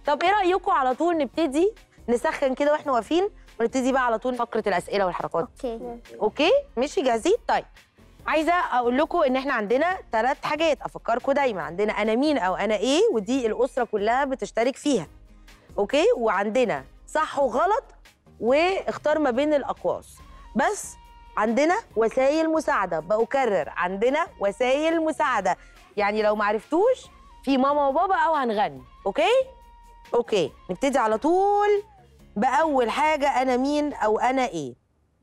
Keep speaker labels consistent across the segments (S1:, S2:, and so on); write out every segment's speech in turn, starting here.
S1: طب ايه رايكم على طول نبتدي نسخن كده واحنا واقفين ونبتدي بقى على طول فقره الاسئله والحركات
S2: اوكي
S1: اوكي ماشي جاهزين طيب عايزه اقول لكم ان احنا عندنا ثلاث حاجات افكركم دايما عندنا انا مين او انا ايه ودي الاسره كلها بتشترك فيها اوكي وعندنا صح وغلط واختار ما بين الاقواس بس عندنا وسائل مساعده بكرر عندنا وسائل مساعده يعني لو ما عرفتوش في ماما وبابا او هنغني اوكي اوكي نبتدي على طول باول حاجه انا مين او انا ايه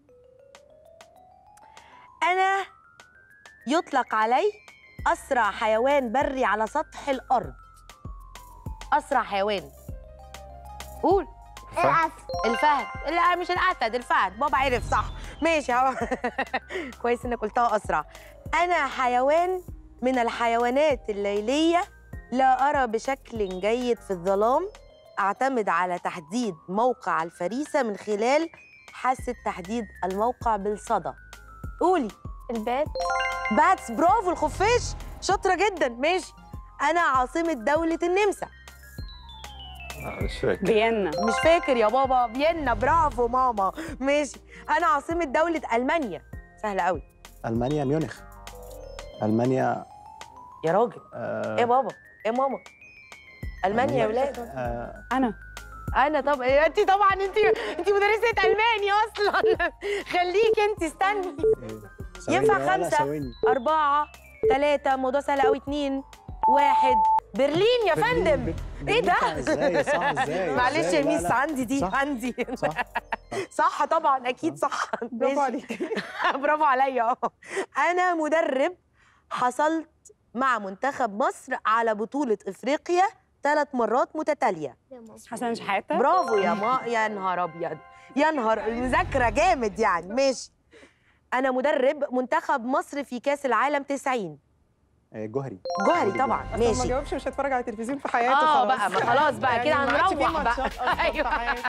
S1: انا يطلق علي اسرع حيوان بري على سطح الارض اسرع حيوان قول
S2: العفو
S1: الفهد لا مش الاسد الفهد بابا عرف صح ماشي هو كويس انك قلتها اسرع انا حيوان من الحيوانات الليليه لا ارى بشكل جيد في الظلام اعتمد على تحديد موقع الفريسه من خلال حاسه تحديد الموقع بالصدى قولي
S2: البيت
S1: باتس برافو الخفاش شاطره جدا ماشي انا عاصمه دوله النمسا
S3: آه، مش فاكر
S4: فيينا
S1: مش فاكر يا بابا فيينا برافو ماما ماشي انا عاصمه دوله المانيا سهله قوي
S5: المانيا ميونخ المانيا
S1: يا راجل
S5: آه
S1: ايه يا بابا ايه يا ماما المانيا يا ولاد
S5: آه
S4: انا
S1: انا طب انت طبعا انت انت مدرسه الماني اصلا خليك انت استني
S5: ثواني
S1: ينفع
S5: ولا
S1: خمسة؟
S5: ثواني.
S1: أربعة ثلاثة موضوع سهل قوي اتنين واحد برلين يا
S5: برلين،
S1: فندم
S5: ب-
S1: ايه ده؟
S5: برلين ازاي صح ازاي
S1: معلش
S5: إزاي؟
S1: يا
S5: لا،
S1: ميس
S5: لا.
S1: عندي دي
S5: صح.
S1: عندي
S5: صح
S1: صح طبعا اكيد صح
S4: برافو
S1: ماشي.
S4: عليك
S1: برافو عليا اه انا مدرب حصلت مع منتخب مصر على بطولة افريقيا ثلاث مرات متتالية
S4: حسن شحاته
S1: برافو يا ما يا نهار ابيض يا نهار مذاكرة جامد يعني ماشي انا مدرب منتخب مصر في كاس العالم 90
S5: آه، جوهري
S1: جوهري طبعا
S4: أصل ما
S1: ماشي
S4: جاوبش مش هتفرج على التلفزيون في حياته
S1: اه
S4: خلاص
S1: بقى ما خلاص بقى كده
S4: يعني ما عادش فيه
S1: هنروح بقى
S4: ماتشات أصلاً في
S1: ايوه
S4: حياته.